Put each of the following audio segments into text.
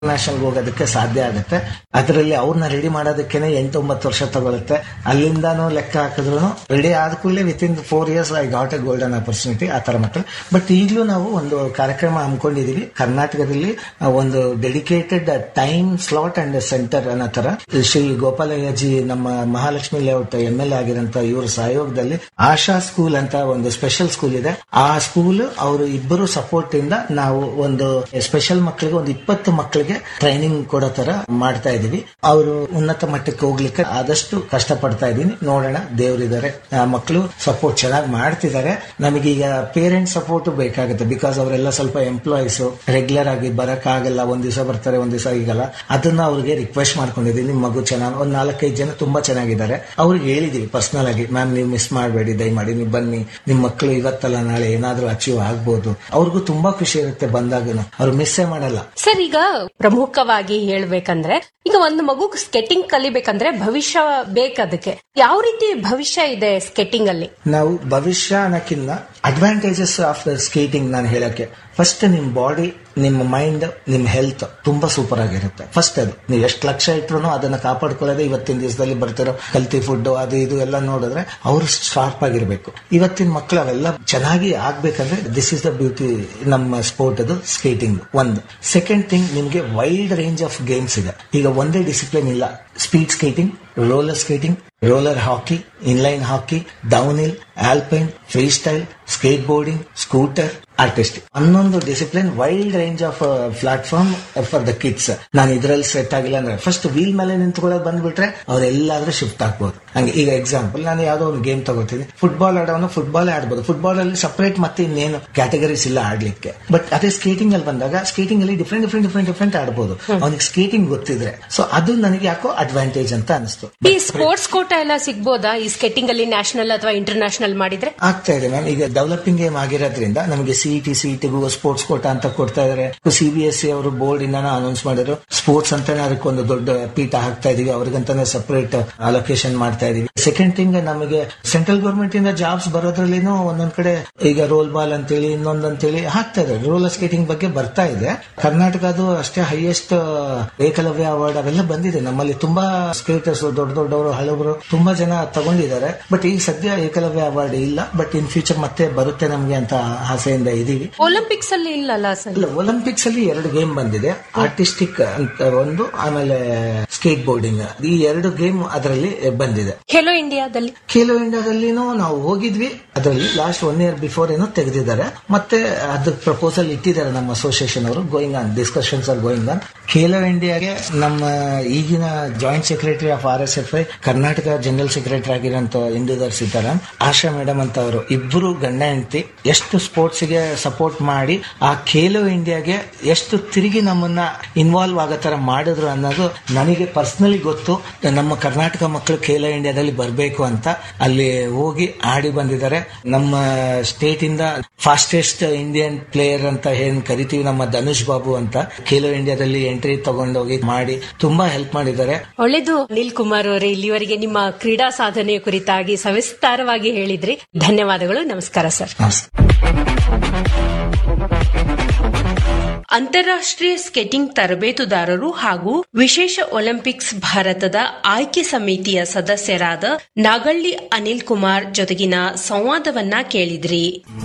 national ಹೋಗೋದಕ್ಕೆ ಸಾಧ್ಯ ಆಗುತ್ತೆ ಅದರಲ್ಲಿ ಅವ್ರನ್ನ ರೆಡಿ ಮಾಡೋದಕ್ಕೇನೆ ಎಂಟು ಒಂಬತ್ತು ವರ್ಷ ತಗೊಳುತ್ತೆ ಅಲ್ಲಿಂದಾನು ಲೆಕ್ಕ ಹಾಕಿದ್ರು ರೆಡಿ ಆದ ಕೂಡಲೇ within four years I got a golden opportunity ಆ ತರ ಮಕ್ಕಳು ಬಟ್ ಈಗಲೂ ನಾವು ಒಂದು ಕಾರ್ಯಕ್ರಮ ಹಮ್ಮಿಕೊಂಡಿದೀವಿ ಕರ್ನಾಟಕದಲ್ಲಿ ಆ, ಒಂದು dedicated time slot and centre ಅನ್ನೋ ತರ ಶ್ರೀ ಗೋಪಾಲಯ್ಯಜಿ ನಮ್ಮ Mahalakshmi layout M L A ಆಗಿರಂತ ಇವ್ರ ಸಹಯೋಗದಲ್ಲಿ ಆಶಾ ಸ್ಕೂಲ್ ಅಂತ ಒಂದು ಸ್ಪೆಷಲ್ ಸ್ಕೂಲ್ ಇದೆ ಆ ಸ್ಕೂಲ್ ಅವರು ಇಬ್ಬರು ಸಪೋರ್ಟ್ ಇಂದ ನಾವು ಒಂದು ಸ್ಪೆಷಲ್ ಮಕ್ಕಳಿಗೆ ಒಂದು ಇಪ್ಪತ್ತು ಮಕ್ಕಳಿಗೆ ಟ್ರೈನಿಂಗ್ ಕೊಡೋ ತರ ಮಾಡ್ತಾ ಇದೀವಿ ಅವರು ಉನ್ನತ ಮಟ್ಟಕ್ಕೆ ಹೋಗ್ಲಿಕ್ಕೆ ಆದಷ್ಟು ಕಷ್ಟ ಪಡ್ತಾ ಇದೀನಿ ನೋಡೋಣ ದೇವರಿದ್ದಾರೆ ಆ ಮಕ್ಕಳು ಸಪೋರ್ಟ್ ಚೆನ್ನಾಗಿ ಮಾಡ್ತಿದ್ದಾರೆ ನಮಗೀಗ ಪೇರೆಂಟ್ ಸಪೋರ್ಟ್ ಬೇಕಾಗುತ್ತೆ ಬಿಕಾಸ್ ಅವರೆಲ್ಲ ಸ್ವಲ್ಪ ಎಂಪ್ಲಾಯೀಸ್ ರೆಗ್ಯುಲರ್ ಆಗಿ ಬರಕ್ ಆಗಲ್ಲ ಒಂದ್ ದಿವಸ ಬರ್ತಾರೆ ಒಂದ್ ದಿವಸ ಈಗಲ್ಲ ಅದನ್ನ ಅವ್ರಿಗೆ ರಿಕ್ವೆಸ್ಟ್ ಮಾಡ್ಕೊಂಡಿದೀನಿ ನಿಮ್ ಮಗು ಚೆನ್ನಾಗಿ ಒಂದ್ ನಾಲ್ಕೈದು ಜನ ತುಂಬಾ ಚೆನ್ನಾಗಿದ್ದಾರೆ ಅವ್ರಿಗೆ ಹೇಳಿದೀವಿ ಪರ್ಸನಲ್ ಆಗಿ ಮ್ಯಾಮ್ ನೀವು ಮಿಸ್ ಮಾಡಬೇಡಿ ದಯಮಾಡಿ ನೀವು ಬನ್ನಿ ನಿಮ್ ಮಕ್ಕಳು ಇವತ್ತಲ್ಲ ನಾಳೆ ಏನಾದ್ರೂ ಅಚೀವ್ ಆಗ್ಬೋದು ಅವ್ರಿಗೂ ತುಂಬಾ ಖುಷಿ ಇರುತ್ತೆ ಬಂದಾಗನು ಅವ್ರು ಮಿಸ್ಸೇ ಮಾಡಲ್ಲ ಸರ್ ಈಗ ಪ್ರಮುಖವಾಗಿ ಹೇಳ್ಬೇಕಂದ್ರೆ ಈಗ ಒಂದು ಮಗು ಸ್ಕೆಟಿಂಗ್ ಕಲಿಬೇಕಂದ್ರೆ ಭವಿಷ್ಯ ಬೇಕದಕ್ಕೆ ಯಾವ ರೀತಿ ಭವಿಷ್ಯ ಇದೆ ಸ್ಕೆಟಿಂಗ್ ಅಲ್ಲಿ ನಾವು ಭವಿಷ್ಯ ಅನ್ನಕ್ಕಿಂತ ಅಡ್ವಾಂಟೇಜಸ್ ಆಫ್ ಸ್ಕೇಟಿಂಗ್ ನಾನು ಹೇಳಕ್ಕೆ ಫಸ್ಟ್ ನಿಮ್ ಬಾಡಿ ನಿಮ್ಮ ಮೈಂಡ್ ನಿಮ್ ಹೆಲ್ತ್ ತುಂಬಾ ಸೂಪರ್ ಆಗಿರುತ್ತೆ ಫಸ್ಟ್ ಅದು ನೀವು ಎಷ್ಟು ಲಕ್ಷ ಇಟ್ರು ಅದನ್ನ ಕಾಪಾಡ್ಕೊಳ್ಳೋದೇ ಇವತ್ತಿನ ದಿವಸದಲ್ಲಿ ಬರ್ತಿರೋ ಹೆಲ್ತಿ ಫುಡ್ ಅದು ಇದು ಎಲ್ಲ ನೋಡಿದ್ರೆ ಅವ್ರು ಶಾರ್ಪ್ ಆಗಿರ್ಬೇಕು ಇವತ್ತಿನ ಮಕ್ಕಳು ಅವೆಲ್ಲ ಚೆನ್ನಾಗಿ ಆಗ್ಬೇಕಂದ್ರೆ ದಿಸ್ ಇಸ್ ದ ಬ್ಯೂಟಿ ನಮ್ಮ ಸ್ಪೋರ್ಟ್ ಅದು ಸ್ಕೇಟಿಂಗ್ ಒಂದು ಸೆಕೆಂಡ್ ಥಿಂಗ್ ನಿಮ್ಗೆ ವೈಲ್ಡ್ ರೇಂಜ್ ಆಫ್ ಗೇಮ್ಸ್ ಇದೆ ಈಗ ಒಂದೇ ಡಿಸಿಪ್ಲಿನ್ ಇಲ್ಲ speed skating roller skating roller hockey inline hockey downhill alpine freestyle skateboarding scooter artistic ಹನ್ನೊಂದು discipline wild range of platform for the kids ನಾನು ಇದರಲ್ಲಿ set ಆಗಿಲ್ಲ ಅಂದ್ರೆ first wheel ಮೇಲೆ ನಿಂತ್ಕೊಳ್ಳೋದು ಬಂದ್ಬಿಟ್ರೆ ಅವ್ರೆಲ್ಲಾದ್ರೂ ಶಿಫ್ಟ್ ಆಗ್ಬೋದು ಹಂಗೆ ಈಗ ಎಕ್ಸಾಂಪಲ್ ನಾನು ಯಾವ್ದೋ ಒಂದು ಗೇಮ್ ತಗೋತೀನಿ ಫುಟ್ಬಾಲ್ ಆಡೋನು ಫುಟ್ಬಾಲ್ ಆಡ್ಬೋದು ಫುಟ್ಬಾಲ್ ಅಲ್ಲಿ ಸಪರೇಟ್ ಮತ್ತೆ ಇನ್ನೇನು ಕ್ಯಾಟಗರೀಸ್ ಇಲ್ಲ ಆಡ್ಲಿಕ್ಕೆ ಬಟ್ ಅದೇ ಸ್ಕೇಟಿಂಗ್ ಅಲ್ಲಿ ಬಂದಾಗ ಸ್ಕೇಟಿಂಗ್ ಅಲ್ಲಿ ಡಿಫ್ರೆಂಟ್ ಡಿಫ್ರೆಂಟ್ ಡಿಫ್ರೆಂಟ್ ಡಿಫ್ರೆಂಟ್ ಆಡ್ಬೋದು ಅವನಿಗೆ ಸ್ಕೇಟಿಂಗ್ ಗೊತ್ತಿದ್ರೆ ಸೊ ಅದು ನನಗೆ ಯಾಕೋ ಅಡ್ವಾಂಟೇಜ್ ಅಂತ ಅನಿಸ್ತು ಈ ಸ್ಪೋರ್ಟ್ಸ್ ಕೋಟ ಎಲ್ಲ ಸಿಗ್ಬೋದಾ ಈ ಸ್ಕೆಟಿಂಗ್ ಅಲ್ಲಿ ನ್ಯಾಷನಲ್ ಅಥವಾ ಇಂಟರ್ನ್ಯಾಷನಲ್ ಮಾಡಿದ್ರೆ ಆಗ್ತಾ ಇದೆ ಮ್ಯಾಮ್ ಈಗ ಡೆವಲಪಿಂಗ್ ಗೇಮ್ ಆಗಿರೋದ್ರಿಂದ ನಮಗೆ ಸಿಇಟಿ ಸಿಇಟಿಗೂ ಸ್ಪೋರ್ಟ್ಸ್ ಕೋಟ ಅಂತ ಕೊಡ್ತಾ ಇದಾರೆ ಸಿಬಿಎಸ್ಇ ಅವರು ಬೋರ್ಡ್ ಇಂದ ಅನೌನ್ಸ್ ಮಾಡಿದ್ರು ಸ್ಪೋರ್ಟ್ಸ್ ಅಂತಾನೆ ಅದಕ್ಕೊಂದು ದೊಡ್ಡ ಪೀಠ ಹಾಕ್ತಾ ಇದೀವಿ ಅವ್ರಿಗಂತಾನೆ ಸಪರೇಟ್ ಅಲೋಕೇಶನ್ ಮಾಡ್ತಾ ಇದೀವಿ ಸೆಕೆಂಡ್ ಥಿಂಗ್ ನಮಗೆ ಸೆಂಟ್ರಲ್ ಗೌರ್ಮೆಂಟ್ ಇಂದ ಜಾಬ್ಸ್ ಬರೋದ್ರಲ್ಲಿನೂ ಒಂದೊಂದ್ ಕಡೆ ಈಗ ರೋಲ್ ಬಾಲ್ ಅಂತೇಳಿ ಇನ್ನೊಂದ್ ಅಂತೇಳಿ ಹಾಕ್ತಾ ಇದ್ದಾರೆ ರೋಲರ್ ಸ್ಕೇಟಿಂಗ್ ಬಗ್ಗೆ ಬರ್ತಾ ಇದೆ ಕರ್ನಾಟಕದು ಅಷ್ಟೇ ಹೈಯೆಸ್ಟ್ ಏಕಲವ್ಯ ಅವಾರ್ಡ್ ಅವೆಲ್ಲ ಬಂದಿದೆ ನಮ್ಮಲ್ಲಿ ತುಂಬಾ ಸ್ಕೇಟರ್ಸ್ ದೊಡ್ಡ ದೊಡ್ಡವರು ಹಳಬರು ತುಂಬಾ ಜನ ತಗೊಂಡಿದ್ದಾರೆ ಬಟ್ ಈಗ ಸದ್ಯ ಏಕಲವ್ಯ ಅವಾರ್ಡ್ ಇಲ್ಲ ಬಟ್ ಇನ್ ಫ್ಯೂಚರ್ ಮತ್ತೆ ಬರುತ್ತೆ ನಮ್ಗೆ ಅಂತ ಆಸೆಯಿಂದ ಇದೀವಿ ಒಲಿಂಪಿಕ್ಸ್ ಅಲ್ಲಿ ಇಲ್ಲಲ್ಲ ಸರ್ ಇಲ್ಲ ಒಲಿಂಪಿಕ್ಸ್ ಅಲ್ಲಿ ಎರಡು ಗೇಮ್ ಬಂದಿದೆ ಆರ್ಟಿಸ್ಟಿಕ್ ಅಂತ ಒಂದು ಆಮೇಲೆ ಸ್ಕೇಟ್ ಬೋರ್ಡಿಂಗ್ ಈ ಎರಡು ಗೇಮ್ ಅದರಲ್ಲಿ ಬಂದಿದೆ ಖೇಲೋ ಇಂಡಿಯಾದಲ್ಲಿ ಖೇಲೋ ಇಂಡಿಯಾದಲ್ಲಿನೂ ನಾವು ಹೋಗಿದ್ವಿ ಅದರಲ್ಲಿ ಲಾಸ್ಟ್ ಒನ್ ಇಯರ್ ಬಿಫೋರ್ ಏನೋ ತೆಗೆದಿದ್ದಾರೆ ಮತ್ತೆ ಅದ್ರ ಪ್ರಪೋಸಲ್ ಇಟ್ಟಿದ್ದಾರೆ ನಮ್ಮ ಅಸೋಸಿಯೇಷನ್ ಅವರು going on discussions are going on Khelo ಇಂಡಿಯಾಗೆ ನಮ್ಮ ಈಗಿನ joint secretary of R S F I Karnataka general secretary ಆಗಿರೋಂಥ ಇಂದುಧರ್ ಸೀತಾರಾಮ್ ಆಶಾ ಮೇಡಮ್ ಅಂತ ಅವರು ಇಬ್ಬರು ಗಂಡ ಹೆಂಡತಿ ಎಷ್ಟು ಸ್ಪೋರ್ಟ್ಸ್ ಗೆ ಸಪೋರ್ಟ್ ಮಾಡಿ ಆ ಖೇಲೋ ಇಂಡಿಯಾಗೆ ಎಷ್ಟು ತಿರುಗಿ ನಮ್ಮನ್ನ ಇನ್ವಾಲ್ವ್ ಆಗೋ ತರ ಮಾಡಿದ್ರು ಅನ್ನೋದು ನನಗೆ ಪರ್ಸನಲಿ ಗೊತ್ತು ನಮ್ಮ ಕರ್ನಾಟಕ ಮಕ್ಕಳು ಖೇಲೋ ಇಂಡಿಯಾದಲ್ಲಿ ಬರಬೇಕು ಅಂತ ಅಲ್ಲಿ ಹೋಗಿ ಆಡಿ ಬಂದಿದ್ದಾರೆ ನಮ್ಮ ಸ್ಟೇಟ್ ಇಂದ ಫಾಸ್ಟೆಸ್ಟ್ ಇಂಡಿಯನ್ ಪ್ಲೇಯರ್ ಅಂತ ಏನ್ ಕರಿತೀವಿ ನಮ್ಮ ಧನುಷ್ ಬಾಬು ಅಂತ ಖೇಲೋ ಇಂಡಿಯಾದಲ್ಲಿ ಎಂಟ್ರಿ ತಗೊಂಡೋಗಿ ಮಾಡಿ ತುಂಬಾ ಹೆಲ್ಪ್ ಮಾಡಿದ್ದಾರೆ ಒಳ್ಳೇದು ಅನಿಲ್ ಕುಮಾರ್ ಅವರೇ ಇಲ್ಲಿವರೆಗೆ ನಿಮ್ಮ ಕ್ರೀಡಾ ಸಾಧನೆಯ ಕುರಿತಾಗಿ ಸವಿಸ್ತಾರವಾಗಿ ಹೇಳಿದ್ರಿ ಧನ್ಯವಾದಗಳು ನಮಸ್ಕಾರ ಸರ್ ನಮಸ್ಕಾರ ಅಂತಾರಾಷ್ಟ್ರೀಯ ಸ್ಕೆಟಿಂಗ್ ತರಬೇತುದಾರರು ಹಾಗೂ ವಿಶೇಷ ಒಲಿಂಪಿಕ್ಸ್ ಭಾರತದ ಆಯ್ಕೆ ಸಮಿತಿಯ ಸದಸ್ಯರಾದ ನಾಗಳ್ಳಿ ಅನಿಲ್ ಕುಮಾರ್ ಜೊತೆಗಿನ ಸಂವಾದವನ್ನ ಕೇಳಿದ್ರಿ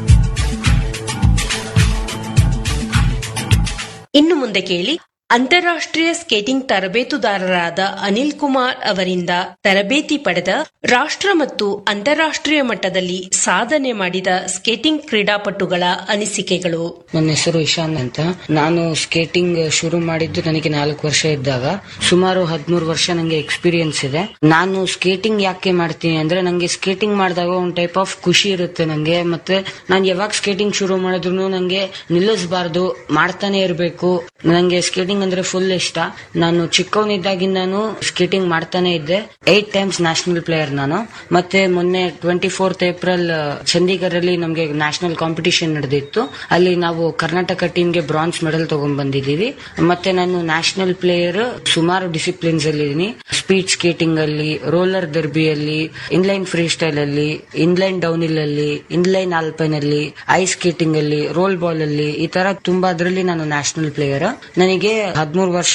ಇನ್ನು ಮುಂದೆ ಕೇಳಿ ಅಂತಾರಾಷ್ಟ್ರೀಯ ಸ್ಕೇಟಿಂಗ್ ತರಬೇತುದಾರರಾದ ಅನಿಲ್ ಕುಮಾರ್ ಅವರಿಂದ ತರಬೇತಿ ಪಡೆದ ರಾಷ್ಟ್ರ ಮತ್ತು ಅಂತಾರಾಷ್ಟ್ರೀಯ ಮಟ್ಟದಲ್ಲಿ ಸಾಧನೆ ಮಾಡಿದ ಸ್ಕೇಟಿಂಗ್ ಕ್ರೀಡಾಪಟುಗಳ ಅನಿಸಿಕೆಗಳು ನನ್ನ ಹೆಸರು ಇಶಾನ್ ಅಂತ ನಾನು ಸ್ಕೇಟಿಂಗ್ ಶುರು ಮಾಡಿದ್ದು ನನಗೆ ನಾಲ್ಕು ವರ್ಷ ಇದ್ದಾಗ ಸುಮಾರು ಹದಿಮೂರು ವರ್ಷ ನಂಗೆ ಎಕ್ಸ್ಪೀರಿಯನ್ಸ್ ಇದೆ ನಾನು ಸ್ಕೇಟಿಂಗ್ ಯಾಕೆ ಮಾಡ್ತೀನಿ ಅಂದ್ರೆ ನಂಗೆ ಸ್ಕೇಟಿಂಗ್ ಮಾಡಿದಾಗ ಒಂದು ಟೈಪ್ ಆಫ್ ಖುಷಿ ಇರುತ್ತೆ ನಂಗೆ ಮತ್ತೆ ನಾನು ಯಾವಾಗ ಸ್ಕೇಟಿಂಗ್ ಶುರು ಮಾಡಿದ್ರು ನಂಗೆ ನಿಲ್ಲಿಸಬಾರ್ದು ಮಾಡ್ತಾನೆ ಇರಬೇಕು ನಂಗೆ ಸ್ಕೇಟಿಂಗ್ ಅಂದ್ರೆ ಫುಲ್ ಇಷ್ಟ ನಾನು ಚಿಕ್ಕವನಿದ್ದಾಗಿಂದಾನು ಸ್ಕೇಟಿಂಗ್ ಮಾಡ್ತಾನೆ ಇದ್ದೆ ಏಟ್ ಟೈಮ್ಸ್ ನ್ಯಾಷನಲ್ ಪ್ಲೇಯರ್ ನಾನು ಮತ್ತೆ ಮೊನ್ನೆ ಟ್ವೆಂಟಿ ಫೋರ್ತ್ ಏಪ್ರಿಲ್ ಚಂಡೀಗಢ್ ಅಲ್ಲಿ ನಮಗೆ ನ್ಯಾಷನಲ್ ಕಾಂಪಿಟಿಷನ್ ನಡೆದಿತ್ತು ಅಲ್ಲಿ ನಾವು ಕರ್ನಾಟಕ ಟೀಮ್ಗೆ ಬ್ರಾನ್ಸ್ ಮೆಡಲ್ ತಗೊಂಡ್ ಬಂದಿದ್ದೀವಿ ಮತ್ತೆ ನಾನು ನ್ಯಾಷನಲ್ ಪ್ಲೇಯರ್ ಸುಮಾರು ಡಿಸಿಪ್ಲಿನ್ಸ್ ಅಲ್ಲಿ ಇದೀನಿ ಸ್ಪೀಡ್ ಸ್ಕೇಟಿಂಗ್ ಅಲ್ಲಿ ರೋಲರ್ ದರ್ಬಿಯಲ್ಲಿ ಇನ್ಲೈನ್ ಫ್ರೀ ಸ್ಟೈಲ್ ಅಲ್ಲಿ ಇನ್ಲೈನ್ ಡೌನ್ ಹಿಲ್ ಅಲ್ಲಿ ಇನ್ಲೈನ್ ಆಲ್ಪೈನ್ ಅಲ್ಲಿ ಐಸ್ ಸ್ಕೇಟಿಂಗ್ ಅಲ್ಲಿ ರೋಲ್ ಬಾಲ್ ಅಲ್ಲಿ ಈ ತರ ತುಂಬಾ ಅದರಲ್ಲಿ ನಾನು ನ್ಯಾಷನಲ್ ಪ್ಲೇಯರ್ ನನಗೆ ಹದಿಮೂರು ವರ್ಷ